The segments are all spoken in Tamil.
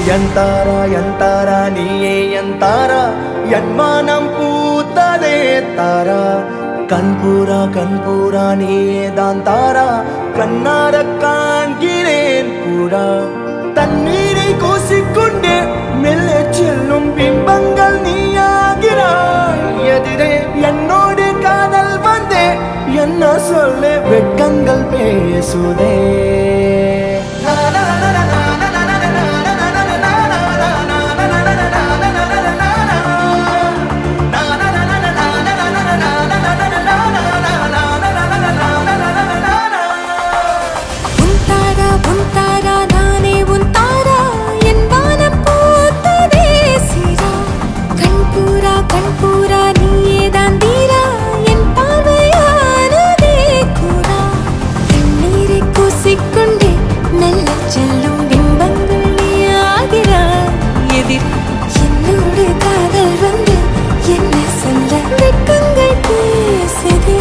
என் தாரா என் தாரா நீயே என் தாரா என் மானம் பூத்ததே தாரா கண்பூரா கண்பூரா நீயே தான் தாரா கண்ணார காண்கிறேன் கூடா தண்ணீரை கூசிக்கொண்டே மெல்ல செல்லும் பிம்பங்கள் நீயாகிறாய் எதிரே என்னோடு காதல் வந்தே என்ன சொல்ல வெட்கங்கள் பேசுதே உன் தாரா உன் தாரா நானே உன் தாரா என் வானம் பூத்ததே சீரா கண்பூரா கண்பூரா நீயே தான் தீரா என் பார்வையானதே கூடா கண்ணீரை கூசிக்கொண்டே நல்ல செல்லும் பிம்பங்கள் நீயாகிறாய் எதிர் என்னோடு காதல் வந்து என்ன சொல்ல வெட்கங்கள் பேசுதே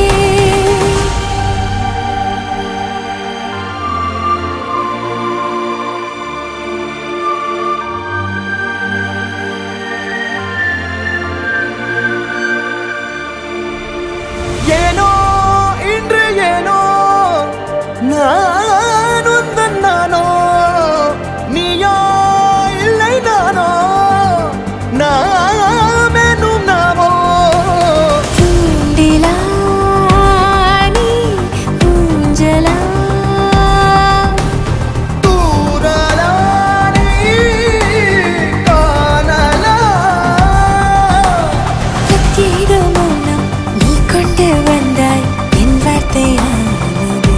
ஏனோ இன்று ஏனோ நான் உந்தன் நானோ நீயோ இல்லை நானோ நாம் என்னும் நாமோ தூண்டிலா நீ ஊஞ்சலா தூரலா நீ காணலா பிரத்யேக மௌனம் நீ கொண்டு வந்தாய் என் வார்த்தையானதே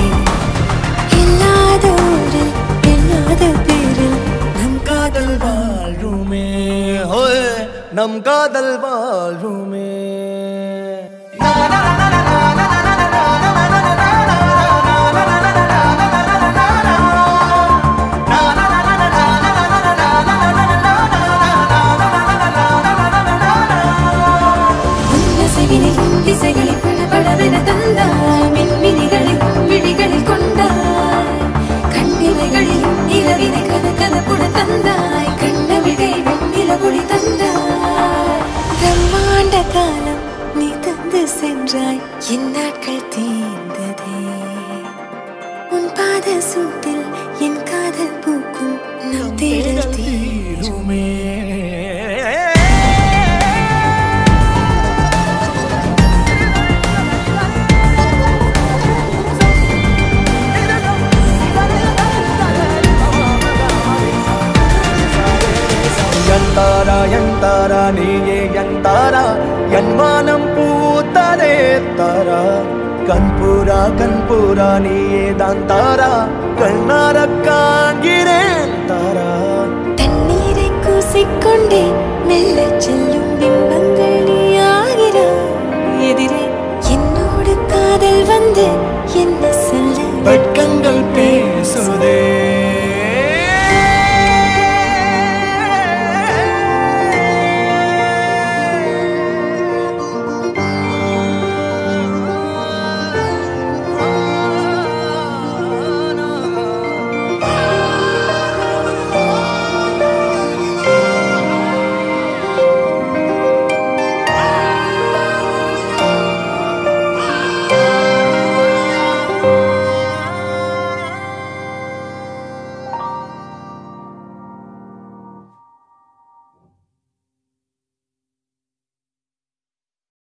இல்லாத ஊரில் இல்லாத பேரில் நம் காதல் வாழ்வுமே ஹோய், நம் காதல் வாழ்வுமே உன்னசைவினில் திசைகளில் படபடவென தந்தாய் மின்மினிகளில் விழிகளில் கொண்டாய் கண்ணிமைகளில் இரவினை கதகதப்புட தந்தாய் கண்ணவிழை வெண்ணில ஒளி தந்தாய் பிரம்மாண்ட காலம் நீ தந்து சென்றாய் என் நாட்கள் தீர்ந்ததே உன் பாத சூட்டில் என் காதல் பூக்கும் நம் தேடல் தீருமே எந்தாரா எந்தாரா நீயே எந்தாரா என் மானம் பூத்ததே தாரா கண்பூரா கண்பூரா நீயே தான் தாரா கண்ணார காண்கிறேன் தாரா தண்ணீரை கூசிக்கொண்டே மெல்ல செல்லும் பிம்பங்கள் நீ ஆகிறாய் எதிரே என்னோடு காதல் வந்து